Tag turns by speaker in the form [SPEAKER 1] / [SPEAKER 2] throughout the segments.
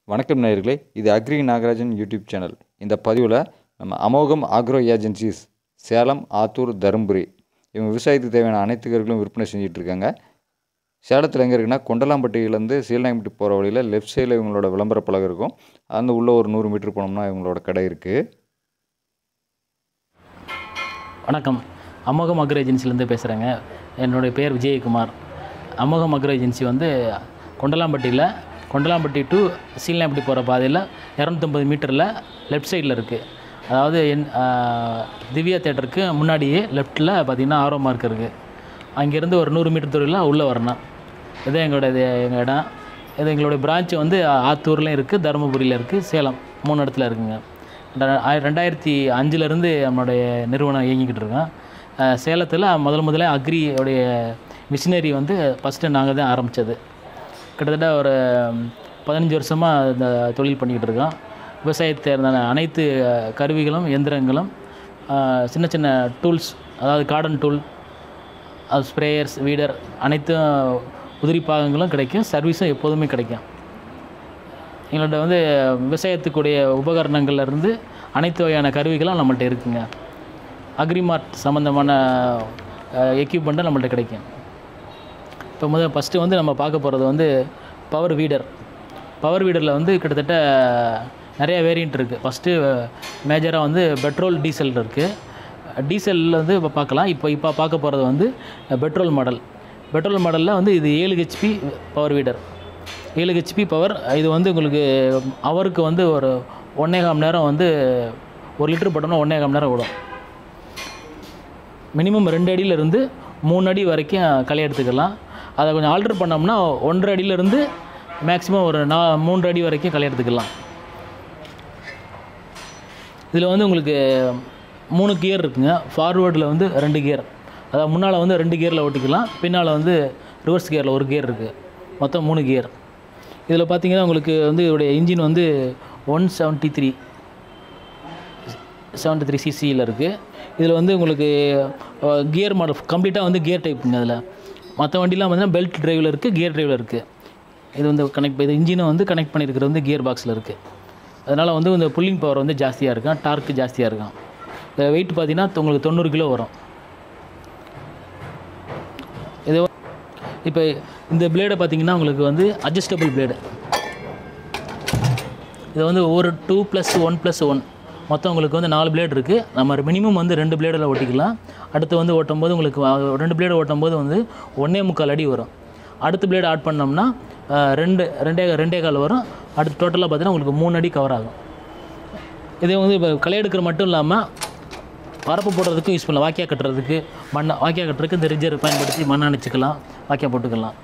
[SPEAKER 1] வணக்கம் நேயர்களே இது அக்ரி நாகராஜன் யூடியூப் சேனல் இந்த பதிவில் நம்ம அமோகம் ஆக்ரோ ஏஜென்சிஸ் சேலம் ஆத்தூர் தருமபுரி இவங்க விவசாயத்துக்கு தேவையான அனைத்து கருவிகளும் விற்பனை செஞ்சுட்டு இருக்காங்க சேலத்தில் எங்கே இருக்குன்னா கொண்டலாம்பட்டியிலேருந்து சீலநாயம்பட்டி போகிற வழியில் லெஃப்ட் சைடில் இவங்களோட விளம்பர பலகை இருக்கும் அந்த உள்ளே ஒரு நூறு மீட்டர் போனோம்னா இவங்களோட கடை இருக்குது
[SPEAKER 2] வணக்கம் அமோகம் அக்ரோ ஏஜென்சிலேருந்து பேசுகிறேங்க என்னுடைய பேர் விஜயகுமார் அமோகம் அக்ரோ ஏஜென்சி வந்து கொண்டலாம்பட்டியில் கொண்டலாம்பட்டி டு சீலநாயப்பட்டி போகிற பாதையில் இரநூத்தம்பது மீட்டரில் லெஃப்ட் சைடில் இருக்குது அதாவது என் ஆ, திவ்யா தேட்டருக்கு முன்னாடியே லெஃப்ட்டில் பார்த்தீங்கன்னா ஆரோ மார்க் இருக்குது அங்கேருந்து ஒரு நூறு மீட்டர் தூரில் உள்ளே வரணும் இது எங்களோட இது எங்கள் இடம் இது எங்களுடைய பிரான்ச் வந்து ஆத்தூர்லேயும் இருக்குது தருமபுரியில் இருக்குது சேலம் மூணு இடத்துல இருக்குங்க ரெண்டா- ஆய- ரெண்டாயிரத்தி அஞ்சுலேருந்து நம்மளுடைய நிறுவனம் இயங்கிக்கிட்டு இருக்கோம் அஹ் சேலத்தில் முதல் முதல்ல அக்ரியோடைய மிஷினரி வந்து ஃபஸ்ட்டு நாங்கள் தான் ஆரம்பித்தது கிட்டத்தட்ட ஒரு ம், பதினஞ்சு வருஷமாக இந்த தொழில் பண்ணிக்கிட்டு இருக்கோம் விவசாயத்தை தேர்ந்தான அனைத்து அஹ், கருவிகளும் எந்திரங்களும் அஹ், சின்ன சின்ன டூல்ஸ் அதாவது கார்டன் டூல் அது ஸ்ப்ரேயர்ஸ் வீடர் அனைத்தும் உதிரி பாகங்களும் கிடைக்கும் சர்வீஸும் எப்போதுமே கிடைக்கும் எங்கள்கிட்ட வந்து விவசாயத்துக்குடைய உபகரணங்கள்ல இருந்து அனைத்து வகையான கருவிகளும் நம்மள்ட்ட இருக்குங்க அக்ரிமார்ட் சம்மந்தமான எக்யூப்மெண்ட்டும் நம்மள்ட்ட கிடைக்கும் இப்போ முதல் ஃபஸ்ட்டு வந்து நம்ம பார்க்க போகிறது வந்து பவர் வீடர் பவர் வீடரில் வந்து கிட்டத்தட்ட நிறைய வேரியண்ட் இருக்குது ஃபஸ்ட்டு மேஜராக வந்து பெட்ரோல் டீசல் இருக்குது டீசலில் வந்து இப்போ பார்க்கலாம் இப்போ இப்போ பார்க்க போகிறது வந்து பெட்ரோல் மாடல் பெட்ரோல் மாடலில் வந்து இது ஏழு ஹெச்பி பவர் வீடர் ஏழு ஹெச்பி பவர் இது வந்து உங்களுக்கு அவருக்கு வந்து ஒரு ஒன்றே கால் மணி நேரம் வந்து ஒரு லிட்டர் போட்டோம்னா ஒன்றே கால் மணி நேரம் ஓடும் மினிமம் ரெண்டு அடியிலேருந்து மூணு அடி வரைக்கும் களை எடுத்துக்கலாம் அதை கொஞ்சம் ஆல்டர் பண்ணோம்னா ஒன்றரை அடியிலேருந்து மேக்ஸிமம் ஒரு நா மூன்று அடி வரைக்கும் களை எடுத்துக்கலாம் இதில் வந்து உங்களுக்கு மூணு கியர் இருக்குங்க ஃபார்வேர்டில் வந்து ரெண்டு கியர் அதாவது முன்னால் வந்து ரெண்டு கியரில் ஓட்டிக்கலாம் பின்னால் வந்து ரிவர்ஸ் கியரில் ஒரு கியர் இருக்குது மொத்தம் மூணு கியர் இதில் பார்த்தீங்கன்னா உங்களுக்கு வந்து இதோடைய இன்ஜின் வந்து one seventy three seventy three சிசியில் இருக்குது இதில் வந்து உங்களுக்கு கியர் மாடல் கம்ப்ளீட்டாக வந்து கியர் டைப்புங்க அதில் மற்ற வண்டிலாம் பார்த்தீங்கன்னா பெல்ட் டிரைவில் இருக்குது கியர் டிரைவில் இருக்குது இது வந்து கனெக்ட் இது இன்ஜினை வந்து கனெக்ட் பண்ணியிருக்கிறது வந்து கியர் பாக்ஸில் இருக்குது அதனால் வந்து இந்த புல்லிங் பவர் வந்து ஜாஸ்தியாக இருக்கும் டார்க்கு ஜாஸ்தியாக இருக்கும் இதில் வெயிட் பார்த்தீங்கன்னா உங்களுக்கு தொண்ணூறு கிலோ வரும் இது இப்போ இந்த பிளேடை பார்த்தீங்கன்னா உங்களுக்கு வந்து அட்ஜஸ்டபிள் பிளேடு இது வந்து ஒரு two plus one plus one மொத்தம் உங்களுக்கு வந்து நாலு பிளேடு இருக்குது நம்ம மினிமம் வந்து ரெண்டு பிளேடில் ஓட்டிக்கலாம் அடுத்து வந்து ஓட்டும் போது உங்களுக்கு வ- ரெண்டு பிளேடு ஓட்டும் போது வந்து ஒன்றே முக்கால் அடி வரும் அடுத்த பிளேடு ஆட் பண்ணோம்னா அஹ், ரெண்டு ரெண்டே ரெண்டே கால் வரும் அடுத்து டோட்டலாக பார்த்தீங்கன்னா உங்களுக்கு மூணு அடி கவர் ஆகும் இதே வந்து இப்போ களை எடுக்கிற மட்டும் இல்லாமல் பரப்பு போடுறதுக்கும் யூஸ் பண்ணலாம் வாக்கியா கட்டுறதுக்கு மண்ணை வாக்கியா கட்டுறதுக்கு இந்த ரிஜர் பயன்படுத்தி மண் அணைச்சிக்கலாம் வாக்கியா போட்டுக்கலாம்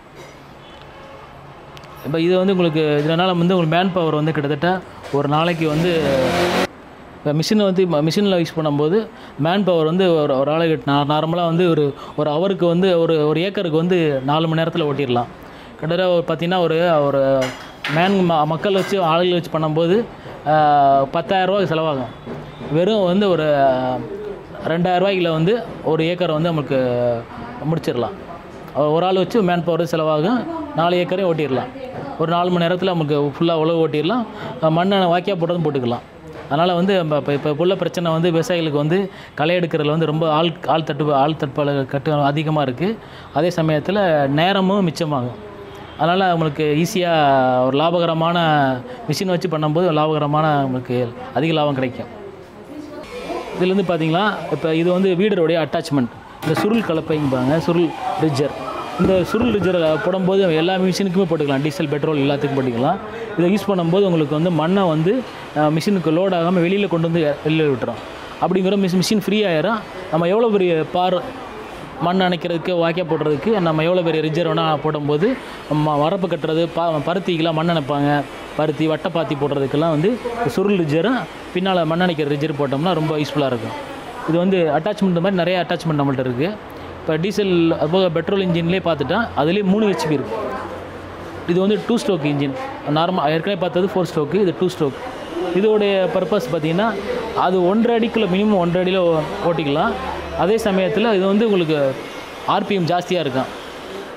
[SPEAKER 2] இப்போ இது வந்து உங்களுக்கு இதனால் வந்து உங்களுக்கு மேன் பவர் வந்து கிட்டத்தட்ட ஒரு நாளைக்கு வந்து இப்போ மிஷினை வந்து மிஷினில் யூஸ் பண்ணும்போது மேன் பவர் வந்து ஒரு ஒரு ஆளுக்கு நான் நார்மலாக வந்து ஒரு ஒரு ஹவருக்கு வந்து ஒரு ஒரு ஏக்கருக்கு வந்து நாலு மணி நேரத்தில் ஓட்டிடலாம் கிட்டத்தட்ட ஒரு பார்த்தீங்கன்னா ஒரு ஒரு மேன் ம மக்கள் வச்சு ஆளுகளை வச்சு பண்ணும்போது ஆஹ், 10000 ரூபாய் செலவாகும் வெறும் வந்து ஒரு ரெண்டாயிரம் ரூபாய்க்குள்ள வந்து ஒரு ஏக்கரை வந்து நமக்கு முடிச்சிடலாம் ஒரு ஆள் வச்சு மேன் பவர் செலவாகும் நாலு ஏக்கரையும் ஓட்டிடலாம் ஒரு நாலு மணி நேரத்தில் நமக்கு ஃபுல்லாக உழவு ஓட்டிடலாம் மண்ணை வாக்கியா போட்டதும் போட்டுக்கலாம் அதனால் வந்து இப்போ இப்போ இப்போ உள்ள பிரச்சனை வந்து விவசாயிகளுக்கு வந்து களை எடுக்கிறதுல வந்து ரொம்ப ஆள் ஆள் தட்டு ஆள் தட்பால் கட்டு அதிகமாக இருக்குது அதே சமயத்தில் நேரமும் மிச்சமாகும் அதனால் நம்மளுக்கு ஈஸியாக ஒரு லாபகரமான மிஷின் வச்சு பண்ணும்போது லாபகரமான நமக்கு அதிக லாபம் கிடைக்கும் இதில் வந்து பார்த்தீங்களா இப்போ இது வந்து வீடருடைய அட்டாச்மெண்ட் இந்த சுருள் கலப்பைம்பாங்க சுருள் ரிஜர் இந்த சுருள் ரிஜர் போடும்போது எல்லா மிஷினுக்குமே போட்டுக்கலாம் டீசல் பெட்ரோல் எல்லாத்துக்கும் போட்டுக்கலாம் இதை யூஸ் பண்ணும்போது உங்களுக்கு வந்து மண்ணை வந்து அஹ், மிஷினுக்கு லோட் ஆகாமல் வெளியில் கொண்டு வந்து வெளியில் விட்டுரும் அப்படிங்கிற மிஷின் மிஷின் ஃப்ரீ ஆயிரும் நம்ம எவ்வளோ பெரிய பார் மண் அணைக்கிறதுக்கு வாக்கியா போடுறதுக்கு நம்ம எவ்வளோ பெரிய ரிஜர் வேணால் போடும்போது நம்ம வரப்பு கட்டுறது பா பருத்திக்கெலாம் மண் அணைப்பாங்க பருத்தி வட்டைப்பாத்தி போடுறதுக்கெல்லாம் வந்து சுருள் ரிஜரும் பின்னால் மண் அணைக்கிற ரிஜர் போட்டோம்னா ரொம்ப யூஸ்ஃபுல்லாக இருக்கும் இது வந்து அட்டாச்மெண்ட் மாதிரி நிறைய அட்டாச்மெண்ட் நம்மள்ட்ட இருக்குது இப்போ டீசல் அதுபோக பெட்ரோல் இன்ஜின்லேயே பார்த்துட்டா அதுலேயே மூணு ஹெச்பி இருக்குது இது வந்து டூ ஸ்ட்ரோக் இன்ஜின் நார்மல் ஏற்கனவே பார்த்தது ஃபோர் ஸ்ட்ரோக்கு இது டூ ஸ்ட்ரோக் இதோடைய பர்பஸ் பார்த்தீங்கன்னா அது ஒன்றரை அடிக்குள்ள மினிமம் ஒன்றரை அடியில் ஓ- ஓட்டிக்கலாம் அதே சமயத்தில் இது வந்து உங்களுக்கு ஆர்பிஎம் ஜாஸ்தியாக இருக்கும்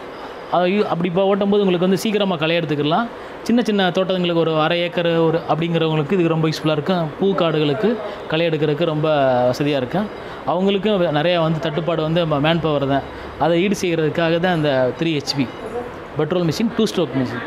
[SPEAKER 2] அது யூ- அப்படி இப்போ ஓட்டும்போது உங்களுக்கு வந்து சீக்கிரமாக களை எடுத்துக்கலாம் சின்ன சின்ன தோட்டங்களுக்கு ஒரு அரை ஏக்கர் ஒரு அப்படிங்கிறவங்களுக்கு இது ரொம்ப யூஸ்ஃபுல்லாக இருக்கும் பூக்காடுகளுக்கு களை எடுக்கிறதுக்கு ரொம்ப வசதியாக இருக்கும் அவங்களுக்கும் வே- நிறையா வந்து தட்டுப்பாடு வந்து மேன் பவர் தான் அதை ஈடு செய்கிறதுக்காக தான் இந்த three HP petrol machine two stroke machine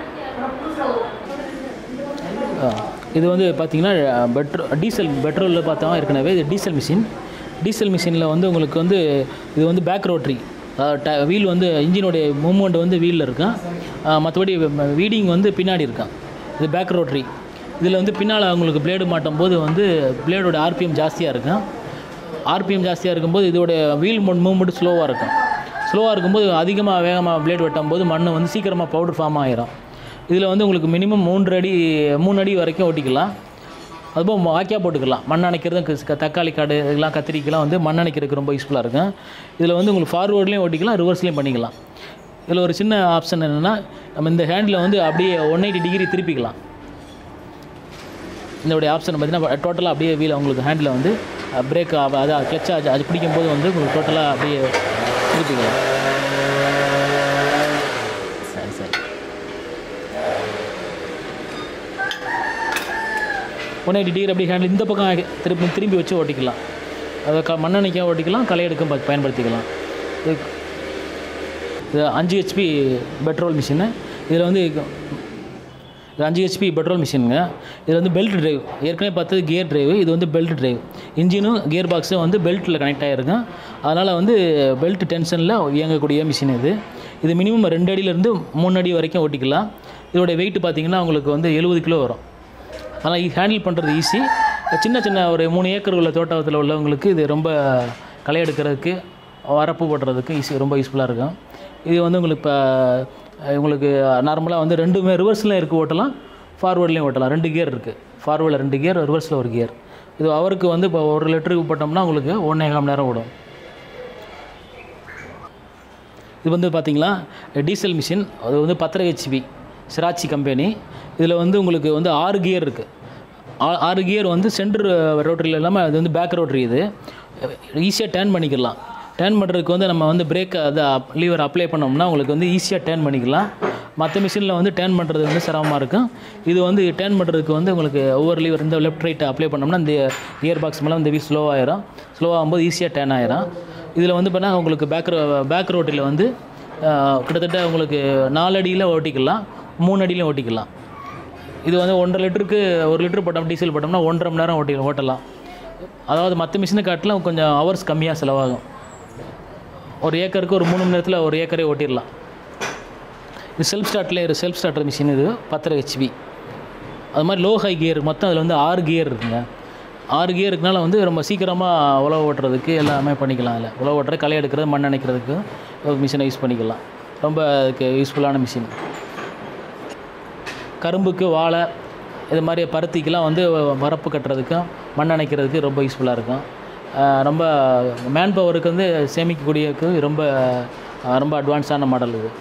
[SPEAKER 2] இது வந்து பார்த்தீங்கன்னா பெட்ரோ டீசல் பெட்ரோலில் பார்த்தோம் ஏற்கனவே இது டீசல் மிஷின் டீசல் மிஷினில் வந்து உங்களுக்கு வந்து இது வந்து பேக் ரோட்ரி வீல் வந்து இன்ஜினுடைய மூவ்மெண்ட் வந்து வீலில் இருக்கும் மற்றபடி வீடிங் வந்து பின்னாடி இருக்கும் இது பேக் ரோட்ரி இதில் வந்து பின்னால் உங்களுக்கு பிளேடு மாட்டும் போது வந்து பிளேடோட ஆர்பிஎம் ஜாஸ்தியாக இருக்கும் ஆர்பிஎம் ஜாஸ்தியாக இருக்கும்போது இதோட வீல் மூவ்மெண்ட் ஸ்லோவாக இருக்கும் ஸ்லோவாக இருக்கும்போது அதிகமாக வேகமாக பிளேட் வெட்டும் போது மண் வந்து சீக்கிரமாக பவுடர் ஃபார்ம் ஆகிரும் இதில் வந்து உங்களுக்கு மினிமம் மூன்று அடி மூணு அடி வரைக்கும் ஓட்டிக்கலாம் அதுபோல் வாக்கியாக போட்டுக்கலாம் மண் அணைக்கிறது க- தக்காளி காடு இதெல்லாம் கத்திரிக்கெல்லாம் வந்து மண் அணைக்கிறதுக்கு ரொம்ப யூஸ்ஃபுல்லாக இருக்கும் இதில் வந்து உங்களுக்கு ஃபார்வேர்ட்லேயும் ஓட்டிக்கலாம் ரிவர்ஸ்லேயும் பண்ணிக்கலாம் இதில் ஒரு சின்ன ஆப்ஷன் என்னென்னா நம்ம இந்த ஹேண்டில் வந்து அப்படியே ஒன் எயிட்டி டிகிரி திருப்பிக்கலாம் இதோடைய ஆப்ஷன் பார்த்தீங்கன்னா டோட்டலாக அப்படியே வீல் உங்களுக்கு ஹேண்டில் வந்து பிரேக் அதாவது கிளச்சா அது பிடிக்கும்போது வந்து உங்களுக்கு டோட்டலாக அப்படியே திருப்பிக்கலாம் சரி சரி ஒன் எயிட்டி டிகிரி அப்படி ஹேண்டில் இந்த பக்கம் திருப்பி திரும்பி வச்சு ஓட்டிக்கலாம் அதை க மண்ணெண்ணைக்காக ஓட்டிக்கலாம் களை எடுக்க ப- பயன்படுத்திக்கலாம் இது இது அஞ்சு ஹெச்பி பெட்ரோல் மிஷினு இதில் வந்து இது அஞ்சு ஹெச்பி பெட்ரோல் மிஷினுங்க இது வந்து பெல்ட் டிரைவ் ஏற்கனவே பார்த்தது கியர் டிரைவ் இது வந்து பெல்ட் டிரைவ் இன்ஜினும் கியர் பாக்ஸும் வந்து பெல்ட்டில் கனெக்ட் ஆகிருக்கும் அதனால் வந்து பெல்ட் டென்ஷனில் இயங்கக்கூடிய மிஷின் இது இது மினிமம் ரெண்டு அடியிலேருந்து மூணு அடி வரைக்கும் ஓட்டிக்கலாம் இதோடைய வெயிட் பார்த்தீங்கன்னா உங்களுக்கு வந்து எழுபது கிலோ வரும் ஆனால் இது ஹேண்டில் பண்ணுறது ஈஸி சின்ன சின்ன ஒரு மூணு ஏக்கர் உள்ள தோட்டத்தில் உள்ளவங்களுக்கு இது ரொம்ப களை எடுக்கிறதுக்கு வரப்பு போடுறதுக்கு ஈஸி ரொம்ப யூஸ்ஃபுல்லாக இருக்கும் இது வந்து உங்களுக்கு இப்போ உங்களுக்கு நார்மலாக வந்து ரெண்டுமே ரிவர்ஸ்லையும் இருக்குது ஓட்டலாம் ஃபார்வேர்ட்லேயும் ஓட்டலாம் ரெண்டு கியர் இருக்குது ஃபார்வேர்டில் ரெண்டு கியர் ரிவர்ஸில் ஒரு கியர் இது அவருக்கு வந்து இப்போ ஒரு லிட்டருக்கு போட்டோம்னா உங்களுக்கு ஒன்றே கால் மணி நேரம் ஓடும் இது வந்து பார்த்தீங்களா டீசல் மிஷின் அது வந்து பத்தரை ஹெச்பி சிராச்சி கம்பெனி இதில் வந்து உங்களுக்கு வந்து ஆறு கியர் இருக்குது ஆறு கியர் வந்து சென்டர் ரோட்டரியில் இல்லாமல் அது வந்து பேக் ரோட்டரி இது ஈஸியாக டேர்ன் பண்ணிக்கலாம் டேர்ன் பண்ணுறதுக்கு வந்து நம்ம வந்து பிரேக் அது லீவர் அப்ளை பண்ணோம்னா உங்களுக்கு வந்து ஈஸியாக டேர்ன் பண்ணிக்கலாம் மற்ற மிஷினில் வந்து டேர்ன் பண்ணுறது வந்து சிரமமாக இருக்கும் இது வந்து டேர்ன் பண்ணுறதுக்கு வந்து உங்களுக்கு ஒவ்வொரு லீவர் இந்த லெஃப்ட் ரைட் அப்ளை பண்ணோம்னா இந்த கியர் பாக்ஸ் மேலே இந்த வீல் ஸ்லோ ஆயிரும் ஸ்லோ ஆகும்போது ஈஸியாக டேர்ன் ஆயிரும் இதில் வந்து பார்த்தா உங்களுக்கு பேக் பேக் ரோட்டில் வந்து ஆஹ், கிட்டத்தட்ட உங்களுக்கு நாலு அடியில் ஓட்டிக்கலாம் மூணு அடியிலும் ஓட்டிக்கலாம் இது வந்து ஒன்றரை லிட்டருக்கு ஒரு லிட்டர் போட்டோம் டீசல் போட்டோம்னா ஒன்றரை மணி நேரம் ஓட்டி ஓட்டலாம் அதாவது மற்ற மிஷினை காட்டிலும் கொஞ்சம் ஹவர்ஸ் கம்மியாக செலவாகும் ஒரு ஏக்கருக்கு ஒரு மூணு மணி நேரத்தில் ஒரு ஏக்கரே ஓட்டிடலாம் இது செல்ஃப் ஸ்டார்ட்லேயே ஒரு செல்ஃப் ஸ்டார்டர் மிஷின் இது பத்தரை ஹெச்பி அது மாதிரி லோ ஹை கியர் மொத்தம் அதில் வந்து ஆறு கியர் இருக்குங்க ஆறு கியர் இருக்கனால வந்து ரொம்ப சீக்கிரமாக உழவு ஓட்டுறதுக்கு எல்லாமே பண்ணிக்கலாம் அதில் உழவு ஓட்டுறது களை எடுக்கிறது மண் அணைக்கிறதுக்கு மிஷினை யூஸ் பண்ணிக்கலாம் ரொம்ப அதுக்கு யூஸ்ஃபுல்லான மிஷின் கரும்புக்கு வாழை இது மாதிரி பருத்திக்கெலாம் வந்து வரப்பு கட்டுறதுக்கும் மண் அணைக்கிறதுக்கு ரொம்ப யூஸ்ஃபுல்லாக இருக்கும் ஆஹ் ரொம்ப மேன் பவருக்கு வந்து சேமிக்கக்கூடியக்கு ரொம்ப ஆஹ் ரொம்ப அட்வான்ஸான மாடல் இது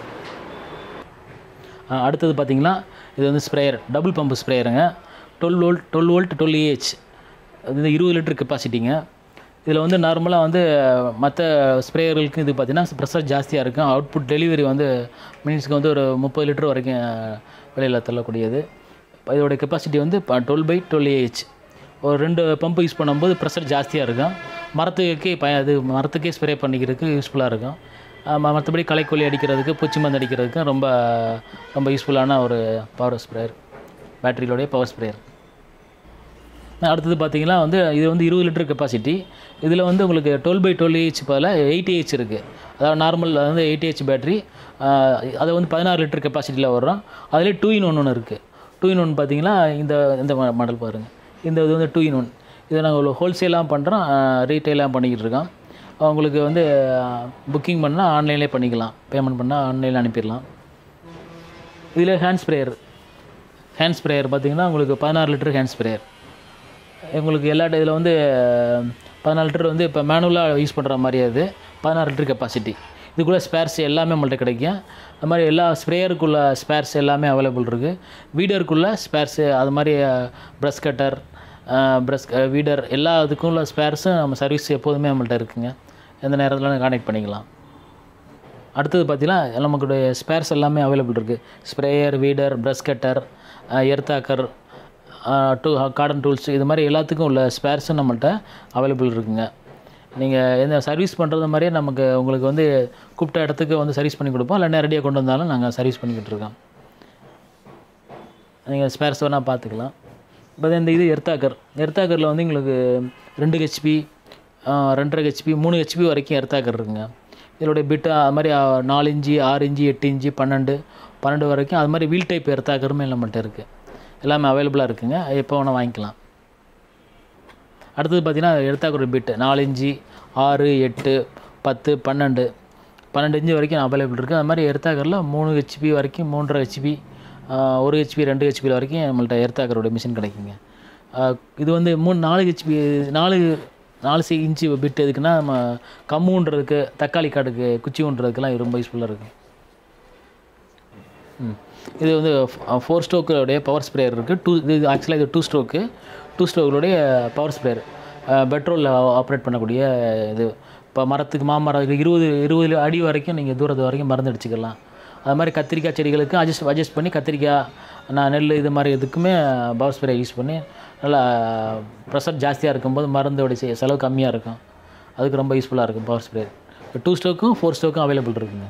[SPEAKER 2] ஆஹ் அடுத்தது பார்த்தீங்கன்னா இது வந்து ஸ்ப்ரேயர் டபுள் பம்பு ஸ்ப்ரேயருங்க twelve volt twelve volt twelve AH அது வந்து இருபது லிட்டர் கெப்பாசிட்டிங்க இதில் வந்து நார்மலாக வந்து மற்ற ஸ்ப்ரேயர்களுக்கு இது பார்த்தீங்கன்னா ப்ரெஷர் ஜாஸ்தியாக இருக்கும் அவுட்புட் டெலிவரி வந்து மினிட்ஸ்க்கு வந்து ஒரு முப்பது லிட்டர் வரைக்கும் வெளியில் தள்ளக்கூடியது இப்ப இதோட கெப்பாசிட்டி வந்து டுவெல் பை டுவெல் ஏஹெச் ஒரு ரெண்டு பம்பு யூஸ் பண்ணும்போது ப்ரெஷர் ஜாஸ்தியாக இருக்கும் மரத்துக்கே ப அது மரத்துக்கே ஸ்ப்ரே பண்ணிக்கிறதுக்கு யூஸ்ஃபுல்லாக இருக்கும் ம- மற்றபடி களைக்கொல்லி அடிக்கிறதுக்கு பூச்சி மருந்து அடிக்கிறதுக்கு ரொம்ப ரொம்ப யூஸ்ஃபுல்லான ஒரு பவர் ஸ்ப்ரேயர் பேட்டரியிலோடைய பவர் ஸ்ப்ரேயர் அடுத்தது பார்த்தீங்கன்னா வந்து இது வந்து இருபது லிட்டர் கெப்பாசிட்டி இதில் வந்து உங்களுக்கு டுவெல் பை டுவெல் ஏஹெச் பதில் எயிட்டி ஏஹெச் இருக்குது அதாவது நார்மல் வந்து எயிட்டி ஏஹெச் பேட்டரி அது வந்து பதினாறு லிட்டர் கெப்பாசிட்டியில் வரும் அதிலே டூ இன் ஒன் ஒன்று இருக்குது டூ இன் ஒன் பார்த்தீங்கன்னா இந்த இந்த மாடல் பாருங்கள் இந்த இது வந்து டூ இன் ஒன் இதை நாங்கள் ஹோல்சேலாக பண்ணுறோம் ரீட்டெயிலாக பண்ணிக்கிட்டு இருக்கோம் உங்களுக்கு வந்து புக்கிங் பண்ணால் ஆன்லைன்லேயே பண்ணிக்கலாம் பேமெண்ட் பண்ணால் ஆன்லைனில் அனுப்பிடலாம் இதில் ஹேண்ட் ஸ்ப்ரேயர் ஹேண்ட் ஸ்ப்ரேயர் பார்த்தீங்கன்னா உங்களுக்கு பதினாறு லிட்டர் ஹேண்ட் ஸ்ப்ரேயர் உங்களுக்கு எல்லா இதில் வந்து பதினாலு லிட்டர் வந்து இப்போ மேனுவலாக யூஸ் பண்ணுற மாதிரி அது பதினாறு லிட்டர் கெப்பாசிட்டி இதுக்குள்ளே ஸ்பேர்ஸ் எல்லாமே நம்மள்ட்ட கிடைக்கும் அது மாதிரி எல்லா ஸ்ப்ரேயருக்குள்ள ஸ்பேர்ஸ் எல்லாமே அவைலபிள் இருக்குது வீடருக்குள்ளே ஸ்பேர்ஸு அது மாதிரி ப்ரஷ் கட்டர் ப்ரஷ் வீடர் எல்லா இதுக்கும் உள்ள ஸ்பேர்ஸும் நம்ம சர்வீஸ் எப்போதுமே நம்மள்ட்ட இருக்குங்க எந்த நேரத்தில் கான்டெக்ட் பண்ணிக்கலாம் அடுத்தது பார்த்தீங்கன்னா நமக்குடைய ஸ்பேர்ஸ் எல்லாமே அவைலபிள் இருக்குது sprayer weeder brush cutter earth auger to garden tools இது மாதிரி எல்லாத்துக்கும் உள்ள ஸ்பேர்ஸும் நம்மள்கிட்ட அவைலபிள் இருக்குங்க நீங்கள் எந்த சர்வீஸ் பண்ணுறது மாதிரியே நமக்கு உங்களுக்கு வந்து கூப்பிட்ட இடத்துக்கு வந்து சர்வீஸ் பண்ணி கொடுப்போம் இல்லை நேரடியாக கொண்டு வந்தாலும் நாங்கள் சர்வீஸ் பண்ணிக்கிட்டு இருக்கோம் நீங்கள் ஸ்பேர்ஸ் வேணால் பார்த்துக்கலாம் இப்போ இந்த இது எர்த்தாக்கர் எர்த்தாக்கரில் வந்து எங்களுக்கு ரெண்டு ஹெச்பி ரெண்டரை ஹெச்பி மூணு ஹெச்பி வரைக்கும் எர்த்தாக்கர் இருக்குங்க இதோடைய பிட்டு அது மாதிரி ஆ, நாலு இன்ச்சு ஆறு இன்ச்சு எட்டு இன்ச்சு பன்னெண்டு பன்னெண்டு வரைக்கும் அது மாதிரி வீல் டைப் எர்த்தாக்கருமே நம்மள்ட்ட இருக்குது எல்லாமே அவைலபிளாக இருக்குங்க எப்போ வேணால் வாங்கிக்கலாம் அடுத்தது பார்த்தீங்கன்னா எடுத்தாக்குற பிட்டு நாலு இன்ச்சு ஆறு எட்டு பத்து பன்னெண்டு பன்னெண்டு இன்ச்சு வரைக்கும் அவைலபிள் இருக்குது அது மாதிரி எர்த்தாக்கரில் மூணு ஹெச்பி வரைக்கும் மூன்றரை ஹெச்பி ஒரு ஹெச்பி ரெண்டு ஹெச்பி வரைக்கும் நம்மள்ட்ட எர்த்தாக்கரோட மிஷின் கிடைக்குங்க ஆஹ் இது வந்து மூணு நாலு ஹெச்பி நாலு நாலு சி இன்ச்சு பிட் எதுக்குன்னா நம்ம கம்முன்றதுக்கு தக்காளி காடுக்கு குச்சி ஊன்றதுக்கெல்லாம் இது ரொம்ப யூஸ்ஃபுல்லாக இருக்கும் ம். இது வந்து ஃபோர் ஸ்ட்ரோக்குடைய பவர் ஸ்ப்ரேயர் இருக்குது டூ இது ஆக்சுவலாக இது டூ ஸ்ட்ரோக்கு டூ ஸ்ட்ரோக்குடைய பவர் ஸ்ப்ரேயர் பெட்ரோலில் ஆப்ரேட் பண்ணக்கூடிய இது இப்போ மரத்துக்கு மாமரம் இது இருபது இருபது அடி வரைக்கும் நீங்கள் தூரத்து வரைக்கும் மருந்து அடிச்சுக்கலாம் அது மாதிரி கத்திரிக்காய் செடிகளுக்கு அட்ஜஸ்ட் அட்ஜஸ்ட் பண்ணி கத்திரிக்காய் நான் நெல் இது மாதிரி இதுக்குமே பவர் ஸ்ப்ரே யூஸ் பண்ணி நல்லா ப்ரெஷர் ஜாஸ்தியாக இருக்கும்போது மருந்தோட செ- செலவு கம்மியாக இருக்கும் அதுக்கு ரொம்ப யூஸ்ஃபுல்லாக இருக்கும் பவர் ஸ்ப்ரே இப்போ டூ ஸ்ட்ரோக்கும் ஃபோர் ஸ்ட்ரோக்கும் அவைலபிள் இருக்குங்க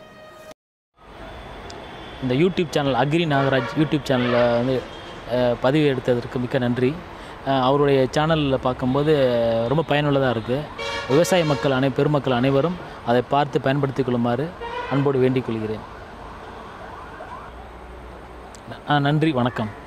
[SPEAKER 2] இந்த YouTube channel agri Nagaraj YouTube சேனலில் வந்து அஹ், பதிவு எடுத்ததற்கு மிக்க நன்றி அஹ், அவருடைய சேனலில் பார்க்கும்போது ரொம்ப பயனுள்ளதாக இருக்குது விவசாய மக்கள் அனை பெருமக்கள் அனைவரும் அதை பார்த்து பயன்படுத்திக் கொள்ளுமாறு அன்போடு வேண்டிக் கொள்கிறேன் அஹ், நன்றி வணக்கம்